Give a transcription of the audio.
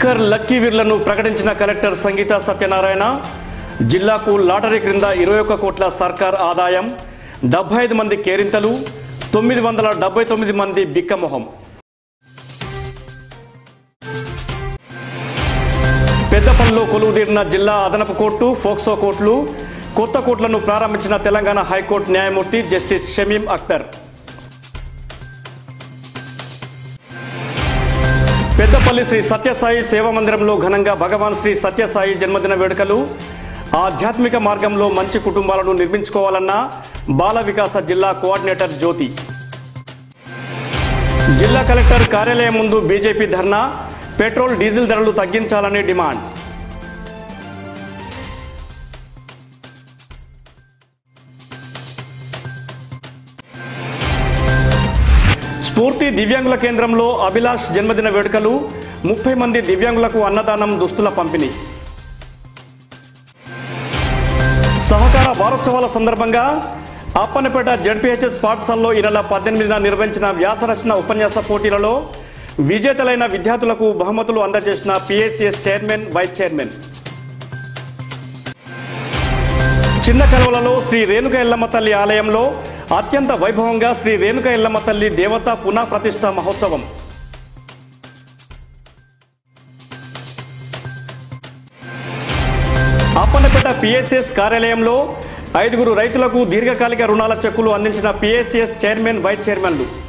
bunker lucky వీర్లను ప్రకటించిన collector సంగీత సత్యనారాయణ జిల్లాకు lottery క్రింద ఇరవై ఒక్క కోట్ల సర్కార్ ఆదాయం డెబ్బై ఐదు మంది కేరింతలు తొమ్మిది వందల డెబ్బై తొమ్మిది మంది బిక్కమొహం పెద్దపల్లిలో కొలువుదీరిన జిల్లా అదనపు కోర్టు ఫోక్సో కోర్టులు కొత్త కోర్టులను ప్రారంభించిన తెలంగాణ హైకోర్టు న్యాయమూర్తి జస్టిస్ షమీం అఖ్తర్ పెద్దపల్లి శ్రీ సత్యసాయి సేవా మందిరంలో ఘనంగా భగవాన్ శ్రీ సత్యసాయి జన్మదిన వేడుకలు ఆధ్యాత్మిక మార్గంలో మంచి కుటుంబాలను నిర్మించుకోవాలన్న బాల వికాస జిల్లా కోఆర్డినేటర్ జ్యోతి జిల్లా కలెక్టర్ కార్యాలయం ముందు బీజేపీ ధర్నా పెట్రోల్ డీజిల్ ధరలు తగ్గించాలని డిమాండ్ స్ఫూర్తి దివ్యాంగుల కేంద్రంలో అభిలాష్ జన్మదిన వేడుకలు ముప్పై మంది దివ్యాంగులకు అన్నదానం దుస్తుల పంపిణీ సహకార వారోత్సవాల సందర్భంగా అప్పనపేట జడ్పీహెచ్ఎస్ పాఠశాలలో ఈ నెల పద్దెనిమిదిన నిర్వహించిన వ్యాసరచన ఉపన్యాస పోటీలలో విజేతలైన విద్యార్థులకు బహుమతులు అందజేసిన పిఎస్సిఎస్ చైర్మన్ వైస్ చైర్మన్ చిన్న కలవలలో శ్రీ రేణుక ఎల్లమ్మ తల్లి ఆలయంలో అత్యంత వైభవంగా శ్రీ రేణుక ఎల్లమ్మ తల్లి దేవతా పునః ప్రతిష్ఠ మహోత్సవం అప్పన్నపేట పిఎస్ఎస్ కార్యాలయంలో ఐదుగురు రైతులకు దీర్ఘకాలిక రుణాల చెక్కులు అందించిన పిఎస్ఎస్ చైర్మన్ వైస్ చైర్మన్లు